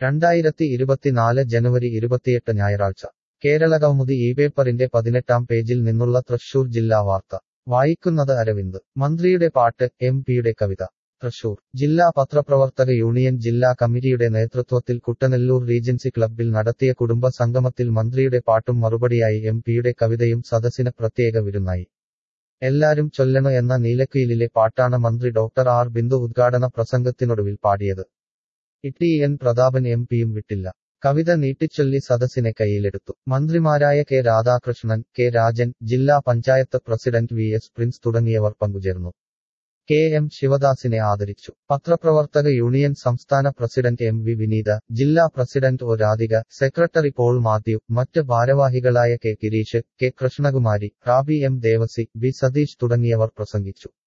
രണ്ടായിരത്തി ഇരുപത്തിനാല് ജനുവരി ഇരുപത്തിയെട്ട് ഞായറാഴ്ച കേരളകൗമുദി ഈ പേപ്പറിന്റെ പതിനെട്ടാം പേജിൽ നിന്നുള്ള തൃശൂർ ജില്ലാ വാർത്ത വായിക്കുന്നത് അരവിന്ദ് മന്ത്രിയുടെ പാട്ട് എം പിയുടെ കവിത തൃശൂർ ജില്ലാ പത്രപ്രവർത്തക യൂണിയൻ ജില്ലാ കമ്മിറ്റിയുടെ നേതൃത്വത്തിൽ കുട്ടനെല്ലൂർ റീജൻസി ക്ലബ്ബിൽ നടത്തിയ കുടുംബ സംഗമത്തിൽ മന്ത്രിയുടെ പാട്ടും മറുപടിയായി എം പിയുടെ കവിതയും സദസ്സിന് പ്രത്യേക വിരുന്നായി എല്ലാരും ചൊല്ലണു എന്ന നീലക്കുയിലിലെ പാട്ടാണ് മന്ത്രി ഡോക്ടർ ആർ ബിന്ദു ഉദ്ഘാടന പ്രസംഗത്തിനൊടുവിൽ പാടിയത് ഇട്ടി എൻ പ്രതാപൻ എം പിയും വിട്ടില്ല കവിത നീട്ടിച്ചൊല്ലി സദസ്സിനെ കയ്യിലെടുത്തു മന്ത്രിമാരായ കെ രാധാകൃഷ്ണൻ കെ രാജൻ ജില്ലാ panchayat president V S Prince തുടങ്ങിയവർ പങ്കുചേർന്നു കെ എം ശിവദാസിനെ ആദരിച്ചു പത്രപ്രവർത്തക യൂണിയൻ സംസ്ഥാന പ്രസിഡന്റ് എം വി വിനീത ജില്ലാ president O Radhika secretary Paul Mathew മറ്റ് ഭാരവാഹികളായ K Girish K Krishnakumari Rabi M Devasi B Satheesh തുടങ്ങിയവർ പ്രസംഗിച്ചു